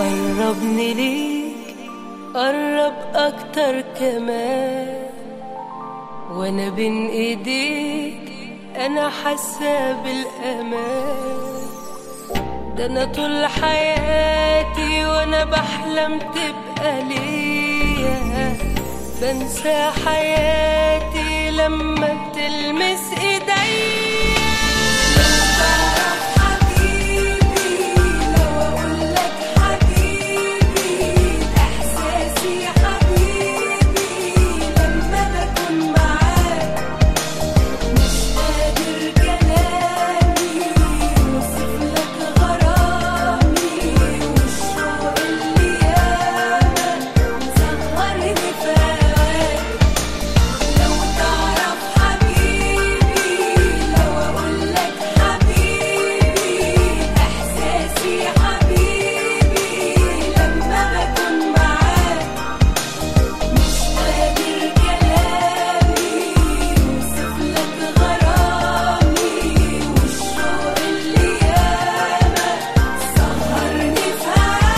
قربني ليك قرب اكتر كمان وانا بين ايديك انا حاسه بالامان ده انا طول حياتي وانا بحلم تبقى ليا بنسى حياتي لما بتلمس ايديا لو تعرف حبيبي لو اقول لك حبيبي احساسي حبيبي لما بكون معاك مش قادر كلامي يوصف لك غرامي والشوق اللي ياما سهرني في هواك لو تعرف حبيبي لو اقول لك حبيبي احساسي حبيبي لما بكون معاك مش قادر كلامي يوصف لك غرامي والشوق اللي ياما سهرني في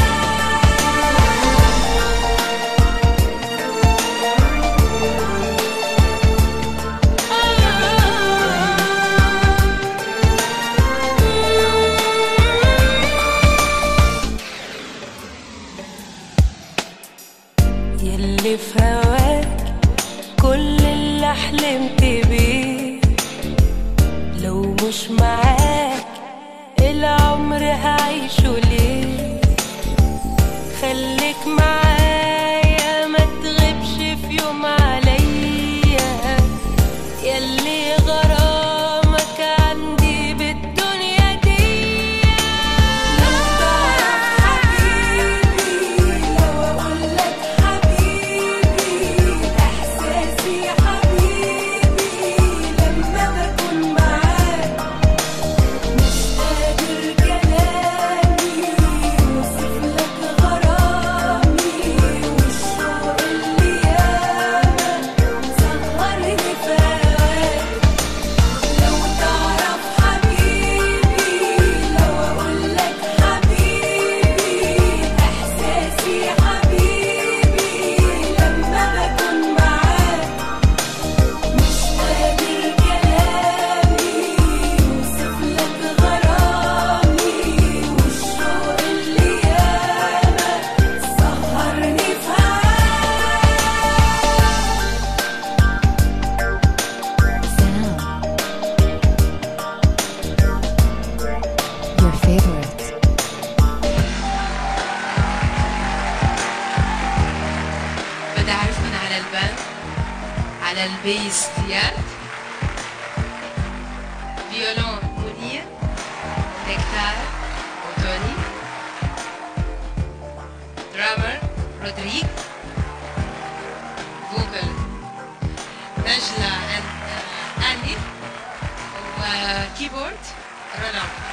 يلي في هواك كل اللي حلمت بيه لو مش معاك العمر هعيشه ليه خليك معايا ما تغيبش في يوم عليا يلي غرامك عندي بالدنيا دي لو تعرف حبيبي لو اقول لك حبيبي احساسي حبيبي لما بكون معاك مش قادر كلامي يوصف لك غرامي والشوق اللي ياما سهرني في هواك لو تعرف حبيبي لو اقول لك حبيبي احساسي حبيبي لما بكون معاك مش قادر كلامي يوصف لك غرامي والشوق اللي ياما سهرني في هواك Your favorite. بدي أعرف من على البند على البيس زياد فيولون منير نكتار وتوني درامر رودريك فوكل نجلة أند أني وكيبورد رونالدو